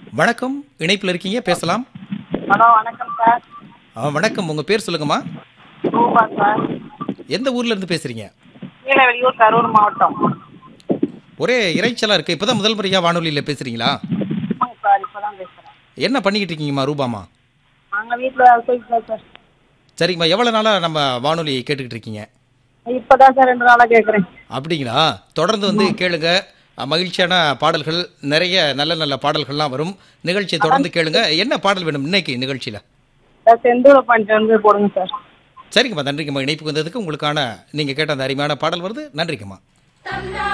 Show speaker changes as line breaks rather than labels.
வணக்கம் இணைப்பில் இருக்கீங்க பேசலாம்
ஹலோ வணக்கம் சார்
ஆ, வணக்கம் உங்க பேர் சொல்லுங்கம்மா
ரூபா சார்
எந்த ஊர்ல இருந்து பேசுறீங்க
கீழவெளியூர் கரூர் மாவட்டம்
ஒரே இறைச்சலா இருக்கு இப்பதான் முதல் முறையா வானொலியில பேசுறீங்களா
ஆமாங்க சார் இப்போ தான் பேசுகிறேன்
என்ன பண்ணிக்கிட்டு இருக்கீங்கம்மா ரூபாமா
நாங்கள் வீட்டில் போய்க்கிறோம் சார்
சரிங்கம்மா எவ்வளவு நாளா நம்ம வானொலி கேட்டுக்கிட்டு இருக்கீங்க
இப்போ தான் சார் ரெண்டு நாளாக கேட்குறேன்
அப்படிங்களா தொடர்ந்து வந்து கேளுங்க அ, மகிழ்ச்சியான பாடல்கள் நிறைய நல்ல நல்ல பாடல்கள்லாம் வரும் நிகழ்ச்சியை தொடர்ந்து கேளுங்க என்ன பாடல் வேணும் இன்னைக்கு நிகழ்ச்சியில
சார் செந்தூர பாயிண்ட் வந்து போடுங்க சார்
சரிங்கம்மா நன்றிங்கம்மா இணைப்புக்கு வந்ததுக்கு உங்களுக்கான நீங்க கேட்ட அந்த அருமையான பாடல் வருது நன்றிங்கம்மா